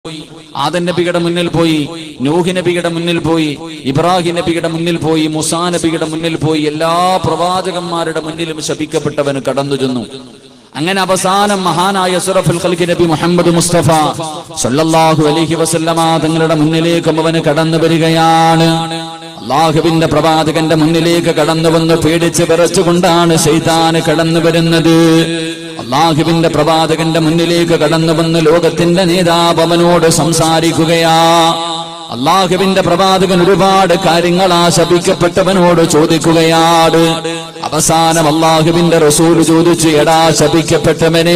ആദൻ നബിയുടെ മുന്നിൽ പോയി നൂഹ് നബിയുടെ മുന്നിൽ പോയി ഇബ്രാഹിം നബിയുടെ മുന്നിൽ പോയി മുസാ നബിയുടെ മുന്നിൽ പോയി എല്ലാ പ്രവാചകന്മാരുടെ മുന്നിലും ശപിക്കപ്പെട്ടവന് കടന്നു ചെന്നു അങ്ങനെ അവസാനം മഹാനായ സുറഫുൽ ഖൽഖി നബി മുഹമ്മദ് മുസ്തഫ സല്ലല്ലാഹു അലൈഹി വസല്ലമ തങ്ങളുടെ മുന്നിലേക്കും അവന് കടന്നു വരികയാണ് അള്ളാഹുവിന്റെ പ്രവാചകന്റെ മുന്നിലേക്ക് കടന്നു വന്ന് പേടിച്ച് വിറച്ചുകൊണ്ടാണ് ശൈതാന് കടന്നു വരുന്നത് അള്ളാഹുവിന്റെ പ്രവാചകന്റെ മുന്നിലേക്ക് കടന്നു വന്ന് ലോകത്തിന്റെ നേതാവ് അവനോട് സംസാരിക്കുകയാ അള്ളാഹുവിന്റെ പ്രവാചകൻ ഒരുപാട് കാര്യങ്ങൾ ആശപിക്കപ്പെട്ടവനോട് ചോദിക്കുകയാണ് അവസാനം അള്ളാഹുവിന്റെ റസൂൽ ചോദിച്ചു എടാ ശപിക്കപ്പെട്ടവനെ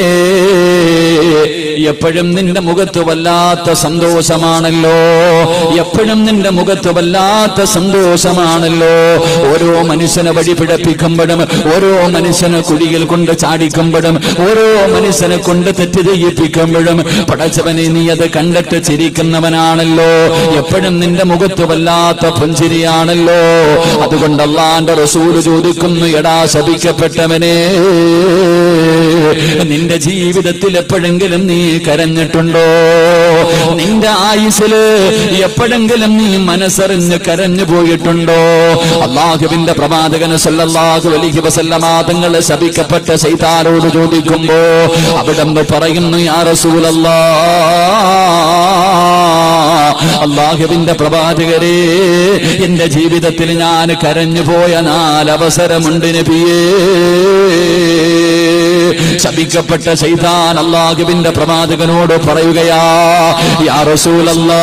എപ്പോഴും നിന്റെ മുഖത്ത് വല്ലാത്ത സന്തോഷമാണല്ലോ എപ്പോഴും നിന്റെ മുഖത്ത് വല്ലാത്ത സന്തോഷമാണല്ലോ ഓരോ മനുഷ്യനെ വഴി പിഴപ്പിക്കുമ്പോഴും ഓരോ മനുഷ്യനെ കുഴിയിൽ കൊണ്ട് ചാടിക്കുമ്പോഴും ഓരോ മനുഷ്യനെ കൊണ്ട് തെറ്റ് ചെയ്യിപ്പിക്കുമ്പോഴും പടച്ചവനെ നീ അത് കണ്ടിട്ട് ചിരിക്കുന്നവനാണല്ലോ എപ്പോഴും നിന്റെ മുഖത്ത് വല്ലാത്ത പുഞ്ചിരിയാണല്ലോ അതുകൊണ്ട് അള്ളാന്റെ റസൂല് ചോദിക്കുന്നു എടാ ശപിക്കപ്പെട്ടവനെ നിന്റെ ജീവിതത്തിൽ എപ്പോഴെങ്കിലും നീ കരഞ്ഞിട്ടുണ്ടോ നിന്റെ ആയുസില് എപ്പോഴെങ്കിലും നീ മനസ്സറിഞ്ഞ് കരഞ്ഞു പോയിട്ടുണ്ടോ അള്ളാഹുവിന്റെ പ്രവാചകന് സല്ലല്ലാഹു അലൈഹി വസല്ലമ തങ്ങൾ ശപിക്കപ്പെട്ട സൈതാനോട് ചോദിക്കുമ്പോ അവിടെ പറയുന്നു യാ റസൂലല്ലാ അള്ളാഹുവിന്റെ പ്രവാചകരെ എന്റെ ജീവിതത്തിൽ ഞാൻ കരഞ്ഞു പോയ നാലവസരമുണ്ട് നബിയേ ശപിക്കപ്പെട്ട ശൈതാൻ അള്ളാഹുവിന്റെ പ്രവാചകനോട് പറയുകയാ യാ റസൂലല്ലാ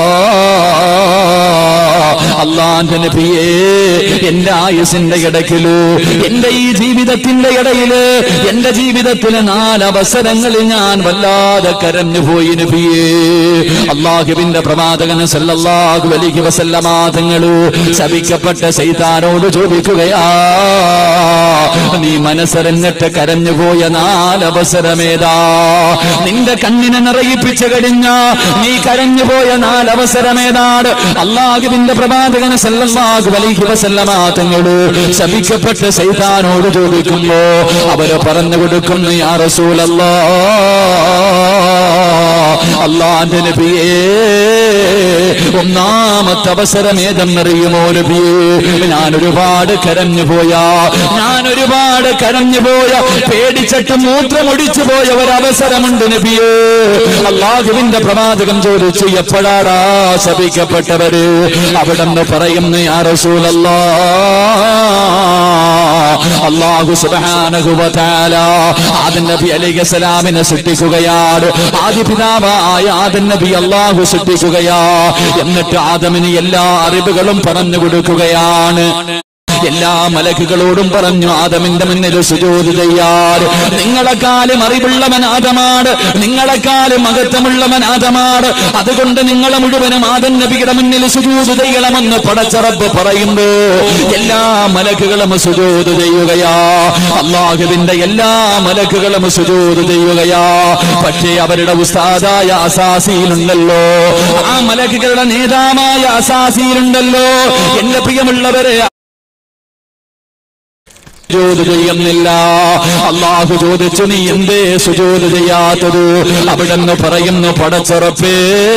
അള്ളാന്റെ നബിയേ എന്റെ ആയുസിന്റെ ഇടയ്ക്കില് എന്റെ ഈ ജീവിതത്തിന്റെ ഇടയില് എന്റെ ജീവിതത്തിലെ നാലവസരങ്ങളിൽ ഞാൻ വല്ലാതെ കരഞ്ഞു പോയി നബിയേ അള്ളാഹുവിന്റെ പ്രവാചകന് സല്ലല്ലാഹു അലൈഹി വസല്ലമ തങ്ങള് ശപിക്കപ്പെട്ട സൈതാനോട് ചോദിക്കുകയാ നീ മനസ്സറിഞ്ഞിട്ട് കരഞ്ഞുപോയ നാലവസരമേതാ നിന്റെ കണ്ണിനെ നിറയിപ്പിച്ചു കഴിഞ്ഞ നീ കരഞ്ഞുപോയ നാലവസരമേതാണ് അള്ളാഹുവിന്റെ പ്രവാചകന് സല്ലല്ലാഹു അലൈഹി വസല്ലമ തങ്ങള് ശപിക്കപ്പെട്ട സൈതാനോട് ചോദിക്കുമ്പോ അവര് പറഞ്ഞു കൊടുക്കുന്നു യാ റസൂലല്ലാ അള്ളാന്റെ നബിയേ ഒന്നാമത്തെ അവസരം ഏതെന്നറിയുമോ നബിയേ ഞാൻ ഒരുപാട് കരഞ്ഞു പോയാ ഞാൻ ഒരുപാട് കരഞ്ഞു പോയ പേടിച്ചിട്ട് മൂത്രമൊടിച്ചു പോയ ഒരവസരമുണ്ട് നബിയേ അള്ളാഹുവിന്റെ പ്രവാചകം ചോദിച്ചു എപ്പോഴാടാ ശപിക്കപ്പെട്ടവര് അവിടെ നിന്ന് പറയുന്നു യാ റസൂലല്ലാ അള്ളാഹു സുബ്ഹാനഹു വ തആല ആദം നബി അലൈഹിസ്സലാമിനെ സൃഷ്ടിക്കുകയാണ് ആദ്യ പിതാവായ ആദം നബി അള്ളാഹു സൃഷ്ടിക്കുകയാ എന്നിട്ട് ആദമിന് എല്ലാ അറിവുകളും പറഞ്ഞു കൊടുക്കുകയാണ് എല്ലാ മലക്കുകളോടും പറഞ്ഞു ആദമിന്റെ മുന്നിൽ സുജോതി ചെയ്യാർ നിങ്ങളെക്കാളും അറിവുള്ളവൻ ആദമാണ് നിങ്ങളെക്കാളും മഹത്വമുള്ളവൻ ആദമാണ് അതുകൊണ്ട് നിങ്ങളെ മുഴുവനും ആദം നബിയുടെ മുന്നിൽ സുജൂത് ചെയ്യണമെന്ന് പടച്ചറബ് പറയുമ്പോ എല്ലാ മലക്കുകളും സുജൂത് ചെയ്യുകയാ അള്ളാഹുവിന്റെ എല്ലാ മലക്കുകളും സുജൂത് ചെയ്യുകയാ പക്ഷേ അവരുടെ ഉസ്താദായ അസാസിയിലുണ്ടല്ലോ ആ മലക്കുകളുടെ നേതാവായ അസാസിയിലുണ്ടല്ലോ എന്റെ പ്രിയമുള്ളവരെ സുജൂദ് ചെയ്യുന്നില്ല അള്ളാഹു ചോദിച്ചു നീ എന്തേ സുജൂദ് ചെയ്യാത്തത് അവിടെന്ന് പറയുന്നു പടച്ചുറപ്പേ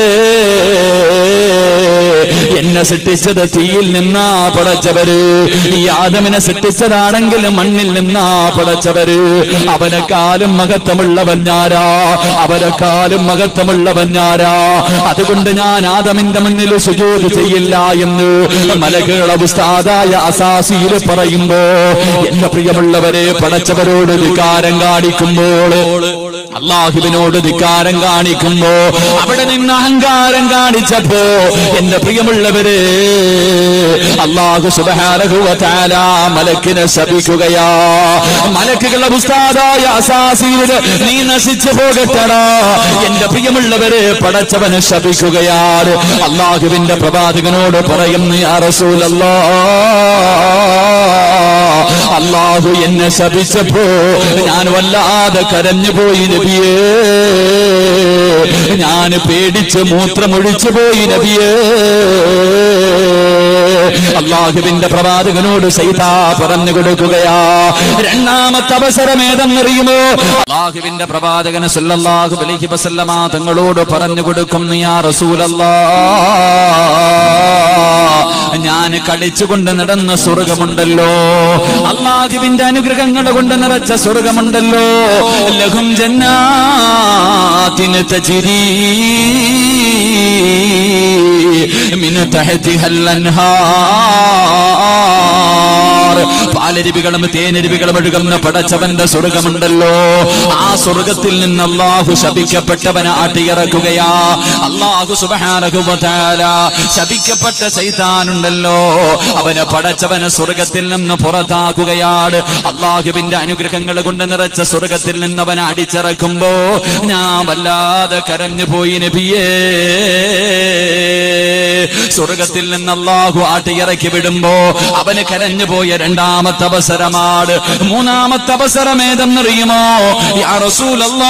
എന്നെ സൃഷ്ടിച്ചത് തീയിൽ നിന്നാ പടച്ചവര് ഈ ആദമിനെ സൃഷ്ടിച്ചതാണെങ്കിൽ മണ്ണിൽ നിന്നാ പടച്ചവര് അവനെക്കാലും മഹത്വമുള്ളവൻ ഞാരാ അവരെക്കാലും മഹത്വമുള്ളവൻ ഞാരാ അതുകൊണ്ട് ഞാൻ ആദമിന്റെ മുന്നിൽ സുജൂദ് ചെയ്യില്ല എന്ന് മലകള ഉസ്താദായ അസാസിയിൽ പറയുമ്പോ എന്റെ പ്രിയമുള്ളവരെ പടച്ചവരോട് ധിക്കാരം കാണിക്കുമ്പോൾ അള്ളാഹുവിനോട് ധിക്കാരം കാണിക്കുമ്പോ അവിടെ നിന്ന് അഹങ്കാരം കാണിച്ചപ്പോ എന്റെ പ്രിയമുള്ളവരെ അള്ളാഹു സുബാരഹുവല മലക്കിനെ ശപിക്കുകയാ മലക്കുകളുടെ ഉസ്താദായ അസാസീര് നീ നശിച്ചു പോകട്ടടാ എന്റെ പ്രിയമുള്ളവരെ പടച്ചവന് ശപിക്കുകയാണ് അള്ളാഹുവിന്റെ പ്രവാചകനോട് പറയുന്നു യാ റസൂലല്ലാ അള്ളാഹു എന്നെ ശപിച്ചപ്പോ ഞാൻ വല്ലാതെ കരഞ്ഞു പോയി നബിയേ നബിയേ ഞാൻ പേടിച്ച് മൂത്രമൊഴിച്ചു പോയി നബിയേ അള്ളാഹുവിന്റെ പ്രവാചകനോട് സൈതാ പറഞ്ഞു കൊടുക്കുകയാ രണ്ടാമത്തെ അവസരം ഏതെന്നറിയുമോ അള്ളാഹുവിന്റെ പ്രവാചകന് സല്ലല്ലാഹു അലൈഹി വസല്ലമ തങ്ങളോട് പറഞ്ഞു കൊടുക്കും യാ റസൂലല്ലാ ഞാൻ കളിച്ചുകൊണ്ട് നടന്ന സ്വർഗമുണ്ടല്ലോ അള്ളാഹുവിന്റെ അനുഗ്രഹങ്ങൾ കൊണ്ട് നിറച്ച സ്വർഗമുണ്ടല്ലോ ലഹും ജന്നാത്തിന് തജിരി മിന തഹതിഹൽ അൻഹാർ പാലരുവികളും തേനരുവികളും ഒഴുകുന്ന പടച്ചവന്റെ സ്വർഗമുണ്ടല്ലോ ആ സ്വർഗത്തിൽ നിന്ന് അള്ളാഹു ശപിക്കപ്പെട്ടവനെ അട്ടിയിറക്കുകയാ അള്ളാഹു സുബഹാനഹുബാല ശപിക്കപ്പെട്ട സൈതാനുണ്ടല്ലോ അവനെ പടച്ചവനെ സ്വർഗത്തിൽ നിന്ന് പുറത്താക്കുകയാണ് അള്ളാഹുവിന്റെ അനുഗ്രഹങ്ങൾ കൊണ്ട് നിറച്ച സ്വർഗത്തിൽ നിന്ന് അവനെ അടിച്ചിറക്കുമ്പോ ഞാൻ വല്ലാതെ കരഞ്ഞു പോയി നബിയേ സ്വർഗത്തിൽ നിന്ന് അള്ളാഹു ആട്ടിയിറക്കി വിടുമ്പോ അവന് കരഞ്ഞു പോയ രണ്ടാമത്തെ അവസരമാണ് മൂന്നാമത്തെ അവസരം ഏതെന്നറിയുമോ യാ റസൂലല്ലാ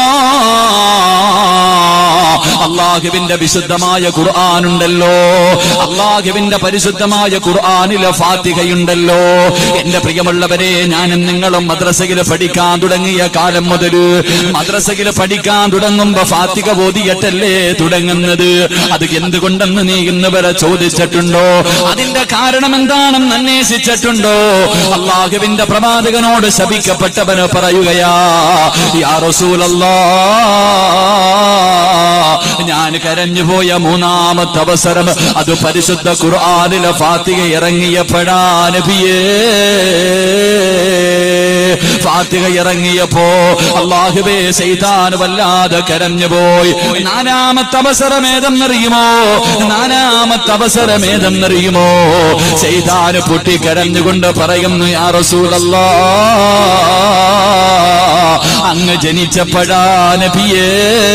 അള്ളാഹുവിന്റെ വിശുദ്ധമായ ഖുർആാനുണ്ടല്ലോ അള്ളാഹുവിന്റെ പരിശുദ്ധമായ ഖുർആാനിലെ ഫാത്തിഹയുണ്ടല്ലോ എന്റെ പ്രിയമുള്ളവരെ ഞാനും നിങ്ങളും മദ്രസയിൽ പഠിക്കാൻ തുടങ്ങിയ കാലം മുതൽ മദ്രസയിൽ പഠിക്കാൻ തുടങ്ങുമ്പോ ഫാത്തിക ഓതിയിട്ടല്ലേ തുടങ്ങുന്നത് അത് എന്തുകൊണ്ടെന്ന് നീ ഇന്ന് വരെ ചോദിച്ചിട്ടുണ്ടോ അതിന്റെ കാരണം എന്താണെന്ന് അന്വേഷിച്ചിട്ടുണ്ടോ അള്ളാഹുവിന്റെ പ്രവാചകനോട് ശപിക്കപ്പെട്ടവന് പറയുകയാ യാ റസൂലല്ലാ ഞാൻ കരഞ്ഞുപോയ മൂന്നാമത്തെ അവസരം അത് പരിശുദ്ധ ഖുർആനിലെ ഫാത്തിക ഇറങ്ങിയപ്പോഴാ നബിയേ ഫാത്തിക ഇറങ്ങിയപ്പോ അള്ളാഹുബേ സൈതാൻ വല്ലാതെ കരഞ്ഞുപോയി നാലാമത്തെ അവസരം ഏതെന്നറിയുമോ നാലാമത്തെ അവസരം ഏതെന്നറിയുമോ സൈതാന് പൊട്ടി കരഞ്ഞുകൊണ്ട് പറയുന്നു യാ റസൂലല്ലാ അങ്ങ് ജനിച്ചപ്പോഴാ നബിയേ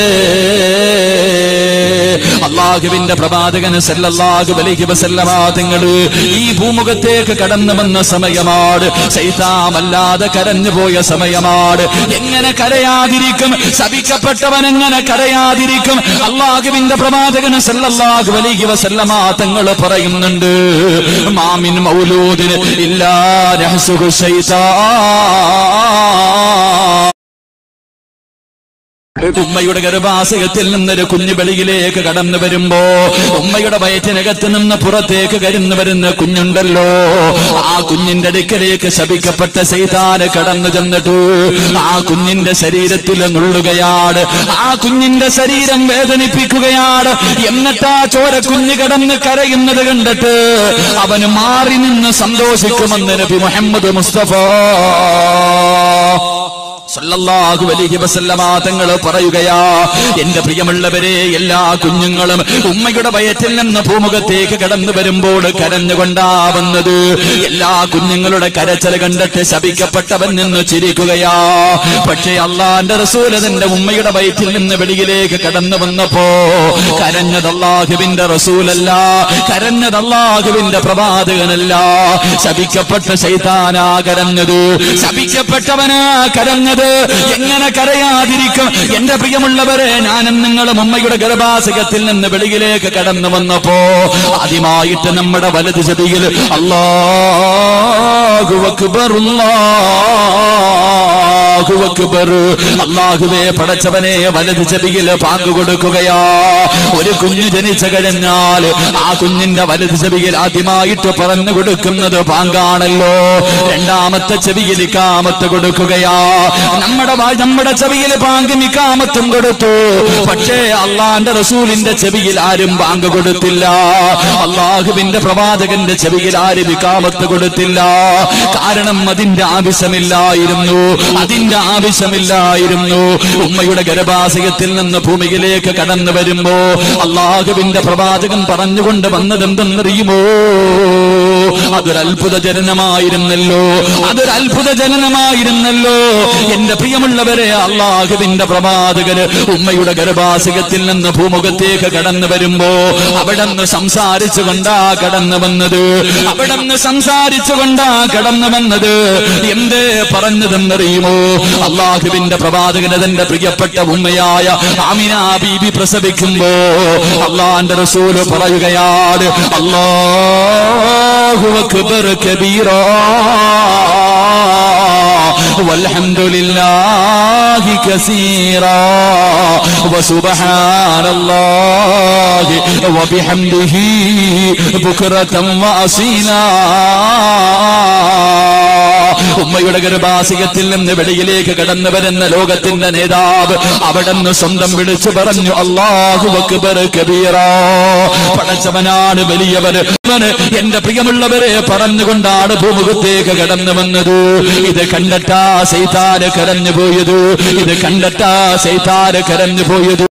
അള്ളാഹുവിന്റെ പ്രവാചകന് സല്ലല്ലാഹു അലൈഹി വസല്ലമ തങ്ങൾ ഈ ഭൂമുഖത്തേക്ക് കടന്നു വന്ന സമയമാണ് സൈതാമല്ലാതെ കരഞ്ഞു പോയ സമയമാണ് എങ്ങനെ കരയാതിരിക്കും ശപിക്കപ്പെട്ടവൻ എങ്ങനെ കരയാതിരിക്കും അള്ളാഹുവിന്റെ പ്രവാചകന് സല്ലല്ലാഹു അലൈഹി വസല്ലമ തങ്ങൾ പറയുന്നുണ്ട് മാമിൻ മൗലൂദിന് ഇല്ലാ രഹസുഹു ശൈതാ ഉമ്മയുടെ ഗർഭാശയത്തിൽ നിന്നൊരു കുഞ്ഞു വെളിയിലേക്ക് കടന്നു വരുമ്പോ ഉമ്മയുടെ വയറ്റിനകത്ത് നിന്ന് പുറത്തേക്ക് കരുന്നു വരുന്ന കുഞ്ഞുണ്ടല്ലോ ആ കുഞ്ഞിന്റെ അടുക്കലേക്ക് ശപിക്കപ്പെട്ട സൈതാന് കടന്നു ചെന്നിട്ടു ആ കുഞ്ഞിന്റെ ശരീരത്തിൽ നുള്ളുകയാണ് ആ കുഞ്ഞിന്റെ ശരീരം വേദനിപ്പിക്കുകയാണ് എന്നിട്ട് ആ ചോര കുഞ്ഞ് കടന്ന് കരയുന്നത് കണ്ടിട്ട് അവന് മാറി നിന്ന് സന്തോഷിക്കുമെന്ന് നബി മുഹമ്മദ് മുസ്തഫ സല്ലല്ലാഹു അലൈഹി വസല്ലമ തങ്ങൾ പറയുകയാ എന്റെ പ്രിയമുള്ളവരെ എല്ലാ കുഞ്ഞുങ്ങളും ഉമ്മയുടെ വയറ്റിൽ നിന്ന് ഭൂമുഖത്തേക്ക് കടന്നു വരുമ്പോൾ കരഞ്ഞുകൊണ്ടാ വന്നത് എല്ലാ കുഞ്ഞുങ്ങളുടെ കരച്ചൽ കണ്ടിട്ട് ശപിക്കപ്പെട്ടവൻ നിന്ന് ചിരിക്കുകയാ പക്ഷേ അള്ളാന്റെ റസൂൽ തന്റെ ഉമ്മയുടെ വയറ്റിൽ നിന്ന് വെളിയിലേക്ക് കടന്നു വന്നപ്പോ കരഞ്ഞത് അള്ളാഹുവിന്റെ റസൂലല്ല കരഞ്ഞത് അള്ളാഹുവിന്റെ പ്രവാചകനല്ല ശപിക്കപ്പെട്ട ശൈതാനാ കരഞ്ഞത് ശപിക്കപ്പെട്ടവനാ കരഞ്ഞത് എങ്ങനെ കരയാതിരിക്കും എന്റെ പ്രിയമുള്ളവരെ ഞാനും നിങ്ങളും ഉമ്മയുടെ ഗർഭാശയത്തിൽ നിന്ന് വെളിയിലേക്ക് കടന്നു വന്നപ്പോ ആദ്യമായിട്ട് നമ്മുടെ വലത് ചെവിയിൽ അല്ലാഹു അക്ബർ അല്ലാഹു അക്ബർ അല്ലാഹുവേ പടച്ചവനെ വലത് ചെവിയിൽ പാങ്ക് കൊടുക്കുകയാ ഒരു കുഞ്ഞ് ജനിച്ചു കഴിഞ്ഞാൽ ആ കുഞ്ഞിന്റെ വലത് ചെവിയിൽ ആദ്യമായിട്ട് പറഞ്ഞു കൊടുക്കുന്നത് പാങ്കാണല്ലോ രണ്ടാമത്തെ ചെവിയിൽ കാമത്ത് കൊടുക്കുകയാ നമ്മുടെ വാ- നമ്മുടെ ചെവിയിൽ പാങ്ക് മിക്കാമത്തും കൊടുത്തു പക്ഷേ അള്ളാന്റെ റസൂലിന്റെ ചെവിയിൽ ആരും പാങ്ക് കൊടുത്തില്ല അള്ളാഹുവിന്റെ പ്രവാചകന്റെ ചെവിയിൽ ആരും വിക്കാമത്ത് കൊടുത്തില്ല കാരണം അതിന്റെ ആവശ്യമില്ലായിരുന്നു അതിന്റെ ആവശ്യമില്ലായിരുന്നു ഉമ്മയുടെ ഗർഭാശയത്തിൽ നിന്ന് ഭൂമിയിലേക്ക് കടന്നു വരുമ്പോ അള്ളാഹുവിന്റെ പ്രവാചകൻ പറഞ്ഞുകൊണ്ട് വന്നത് എന്തെന്നറിയുമോ അതൊരു അത്ഭുത ജനനമായിരുന്നല്ലോ അതൊരു അത്ഭുത ജനനമായിരുന്നല്ലോ എന്റെ പ്രിയമുള്ളവരെ അള്ളാഹുവിന്റെ പ്രവാചകര് ഉമ്മയുടെ ഗർഭാശയത്തിൽ നിന്ന് ഭൂമുഖത്തേക്ക് കടന്നു വരുമ്പോ അവിടെ നിന്ന് സംസാരിച്ചു കൊണ്ടാ കടന്നു വന്നത് അവിടെ നിന്ന് സംസാരിച്ചു കൊണ്ടാ കടന്നു വന്നത് എന്തേ പറഞ്ഞതെന്നറിയുമോ അള്ളാഹുവിന്റെ പ്രവാചകന് തന്റെ പ്രിയപ്പെട്ട ഉമ്മയായ ആമിന ബീബി പ്രസവിക്കുമ്പോ അള്ളാന്റെ റസൂല് പറയുകയാണ് അല്ലാഹു അക്ബർ കബീറാ والحمد لله كثيرا وسبحان الله وبحمده بكرة وأصيلا ഉമ്മയുടെ ഗർഭാശയത്തിൽ നിന്ന് വെളിയിലേക്ക് കടന്നു വരുന്ന ലോകത്തിന്റെ നേതാവ് അവിടെ നിന്ന് സ്വന്തം വിളിച്ചു പറഞ്ഞു അള്ളാഹു അക്ബർ കബീറ പടച്ചവനാണ് വലിയവര് അവന് എന്റെ പ്രിയമുള്ളവരെ പറഞ്ഞുകൊണ്ടാണ് ഭൂമുഖത്തേക്ക് കടന്നു വന്നത് ഇത് കണ്ടട്ടാ സൈതാന് കരഞ്ഞു പോയത് ഇത് കണ്ടട്ടാ സൈതാന് കരഞ്ഞു പോയത്